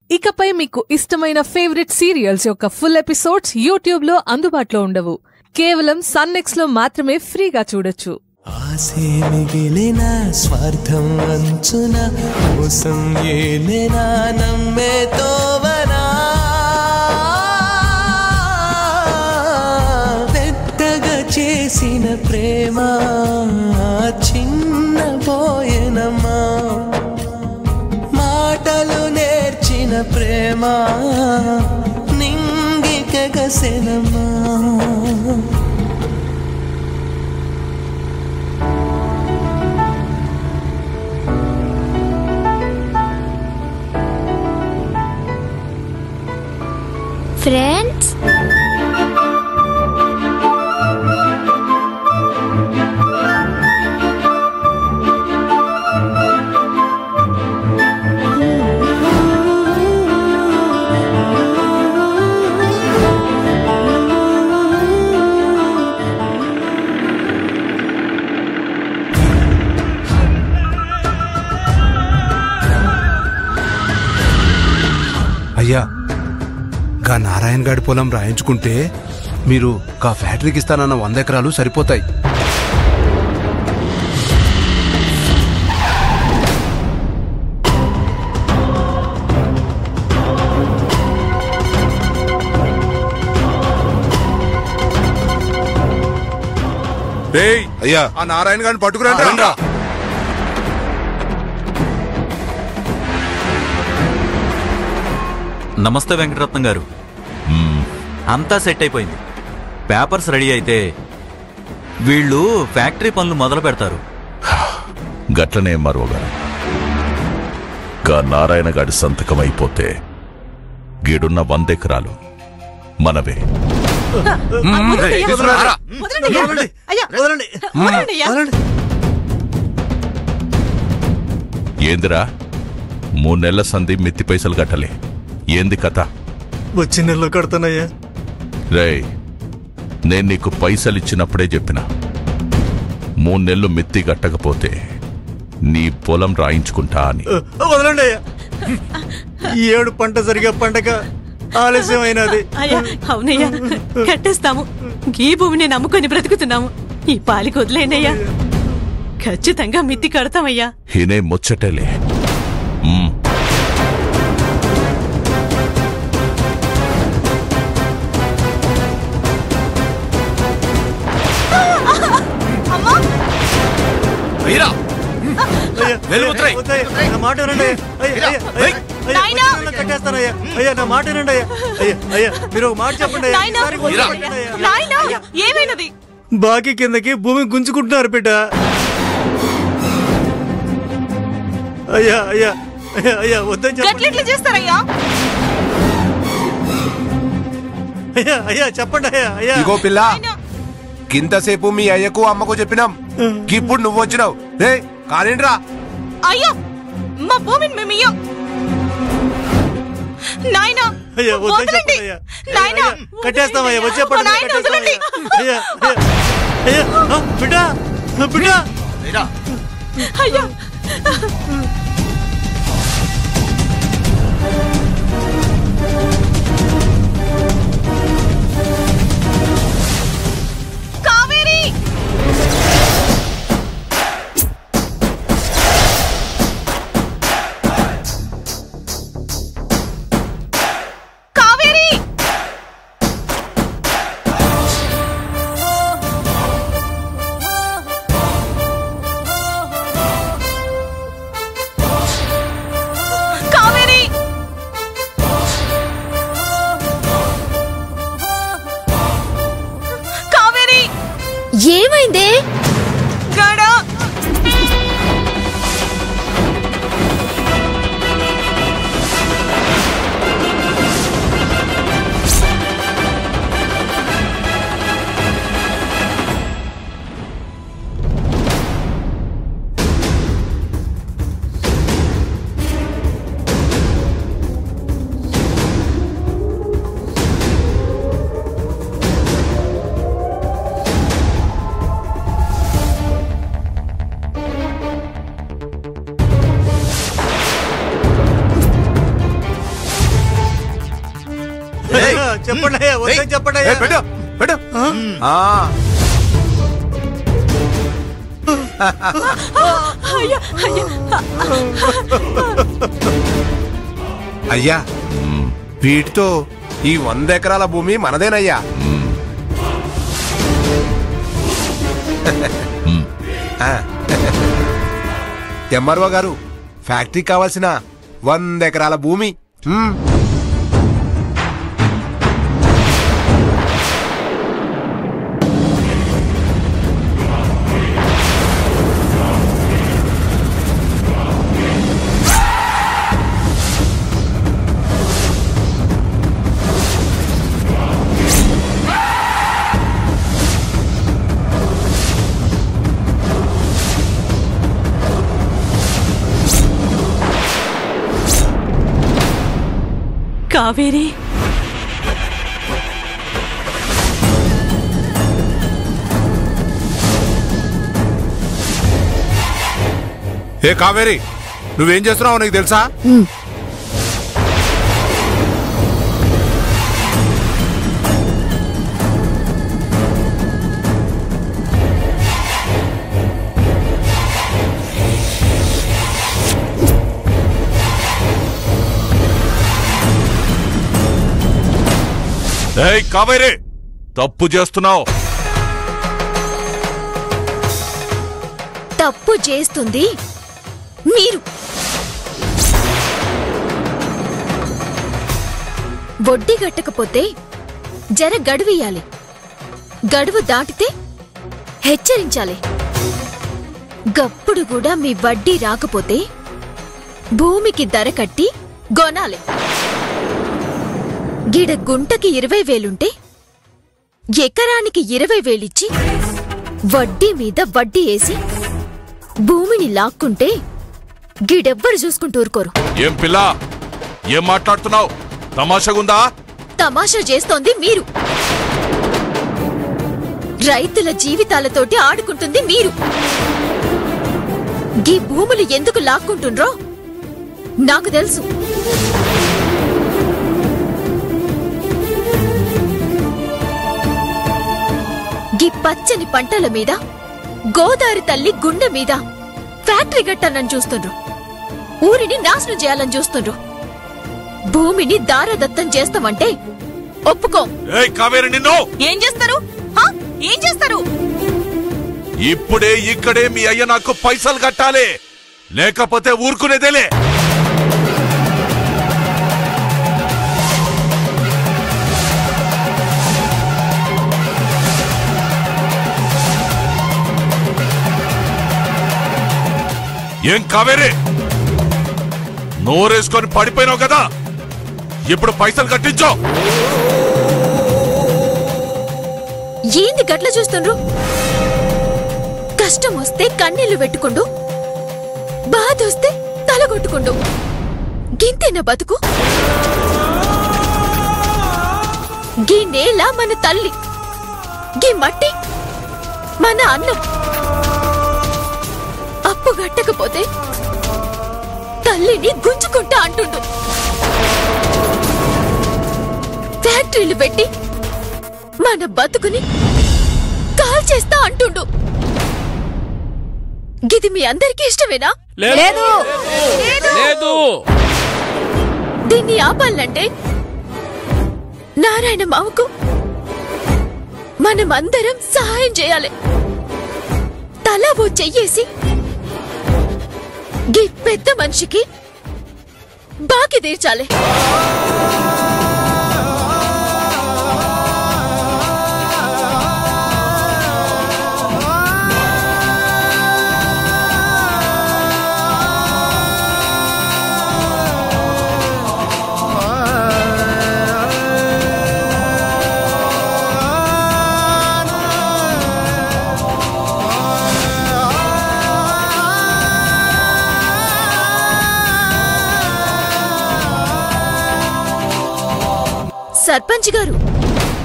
ఇకపై మీకు ఇష్టమైన ఫేవరెట్ సీరియల్స్ యొక్క ఫుల్ ఎపిసోడ్స్ యూట్యూబ్ లో అందుబాటులో ఉండవు కేవలం సన్నెక్స్ లో మాత్రమే ఫ్రీగా చూడొచ్చు ఆసే మిగిలిన స్వార్థం అంచున మోసం ఏలినా నమ్మే తోవనా పెద్దగా చేసిన ప్రేమ చిన్న పోయనమ్మా మాటలు నేర్చిన ప్రేమ నింగికగసెనమ్మా ఫ్రెండ్స్ అయ్యా గా నారాయణ గాడి పొలం రాయించుకుంటే మీరు గా ఫ్యాక్టరీకి ఇస్తానన్న వంద ఎకరాలు సరిపోతాయి రేయ్ అయ్యా ఆ నారాయణ గారిని పట్టుకురండి రండ్రా. నమస్తే వెంకటరత్నం గారు అంతా సెట్ అయిపోయింది పేపర్స్ రెడీ అయితే వీళ్ళు ఫ్యాక్టరీ పనులు మొదలు పెడతారు గట్లనే మరోగారు గా నారాయణ గాడి సంతకం అయిపోతే గీడున్న వందెకరాలు మనవే తీసుకురారా. ఏందిరా మూడు నెలల సంధి మిత్తి పైసలు కట్టలే ఏంది కథ వచ్చి నెలలో కడతానయ్యా రేయ్ నేను నీకు పైసలు ఇచ్చినప్పుడే చెప్పిన మూడు నెలలు మిత్తి కట్టకపోతే నీ పొలం రాయించుకుంటా అని వదలండి అయ్యా ఈ ఏడు పంట సరిగా పండగ ఆలస్యం అయినది అయ్యా అవునయ్యా కట్టేస్తాము ఈ భూమిని నమ్ముకొని బ్రతుకుతున్నాము ఈ పాలికి వదిలేనయ్యా ఖచ్చితంగా మిత్తి కడతామయ్యా హినే ముచ్చటలే మ్మ్. అయ్యా, వద్దయ్యా, నా మాట వినండి అయ్యా. అయ్యా, అయ్యా, అయ్యా, అయ్యా, వచ్చి నెలలో కట్టేస్తానయ్యా అయ్యా నా మాట వినండి అయ్యా అయ్యా అయ్యా మీరు ఒక మాట చెప్పండి అయ్యా. నాయనా, ఈసారికి వదిలిపెట్టండి అయ్యా. నాయనా, ఏమైనది బాకీ కిందకి భూమి గుంజుకుంటున్నారు బిడ్డ అయ్యా అయ్యా అయ్యా అయ్యా వద్దని చెప్పండి గట్లెట్లు చేస్తారయ్యా అయ్యా అయ్యా చెప్పండి అయ్యా అయ్యా ఇగో పిల్ల కింతసేపు మీ అయ్యకు అమ్మకు చెప్పినాం ఇప్పుడు నువ్వు వచ్చినావు రే కానిండ్రా అయ్యో మా భూమిని మేము ఇయ్యం నాయనా అయ్యా వద్దని వదలండి. చెప్పండి అయ్యా నాయనా, అయ్యా, కట్టేస్తామయ్యా వచ్చే మా నాయన వదలండి. అయ్యా అయ్యా అయ్యా ఆ, బిడ్డ ఆ, బిడ్డ అయ్యా కావేరి కావేరి కావేరి కావేరి ఏమైందే గడా చెప్పండి అయ్యా వద్దని చెప్పండి ఏ, అయ్యా పెట్టు పెట్టు ఆ, అయ్యా అయ్యా అయ్యా వీటితో ఈ వంద ఎకరాల భూమి మనదేనయ్యా ఆ. ఎంఆర్ఓ గారు ఫ్యాక్టరీ కావాల్సిన వంద ఎకరాల భూమి మ్మ్. కావేరి ఏ కావేరి నువ్వేం చేస్తున్నావు నీకు తెలుసా ఏయ్ కావేరి తప్పు చేస్తున్నావు తప్పు చేస్తుంది మీరు వడ్డీ కట్టకపోతే జర గడువియాలి గడువు దాటితే హెచ్చరించాలి గప్పుడు కూడా మీ వడ్డీ రాకపోతే భూమికి ధర కట్టి గొనాలి గిడ గుంటకి ఇరవై వేలుంటే ఎకరానికి ఇరవై వేలిచ్చి వడ్డీ మీద వడ్డీ వేసి భూమిని లాక్కుంటే గిడెవ్వరు చూసుకుంటూ ఊరుకోరు ఏం పిల్ల ఏం మాట్లాడుతున్నావు తమాషగుందా తమాషా చేస్తోంది మీరు రైతుల జీవితాలతోటి ఆడుకుంటుంది మీరు గీ భూములు ఎందుకు లాక్కుంటుండ్రో నాకు తెలుసు గీ పచ్చని పంటల మీద గోదావరి తల్లి గుండె మీద ఫ్యాక్టరీ కట్టాలని చూస్తుండ్రు ఊరిని నాశనం చేయాలని చూస్తుండ్రు భూమిని దారదత్తం చేస్తామంటే ఒప్పుకో ఏయ్ కావేరి నిన్ను ఏం చేస్తారు హా? ఏం చేస్తారు ఇప్పుడే ఇక్కడే మీ అయ్య నాకు పైసలు కట్టాలి లేకపోతే ఊరుకునేదేలే ఏం కావేరి నోరేసుకొని పడిపోయినావు కదా ఇప్పుడు పైసలు కట్టించో ఏంది గట్ల చూస్తుండ్రు కష్టం వస్తే కన్నీళ్లు పెట్టుకుండు బాధ వస్తే తలగొట్టుకుండు గింతేనా బతుకు గీ నేల మన తల్లి గీ మట్టి మన అన్నం అప్పు గట్టకపోతే తల్లిని గుంజుకుంటా అంటుండు ఫ్యాక్టరీలు పెట్టి మన బతుకుని కాల్చేస్తా అంటుండు గిది మీ అందరికీ ఇష్టమేనా లేదు లేదు దీన్ని ఆపాలంటే నారాయణ మావకు మనమందరం సహాయం చేయాలి తల ఓ చెయ్యేసి గీ పెద్ద మనిషికి బాకి తీర్చాలి సర్పంచ్ గారు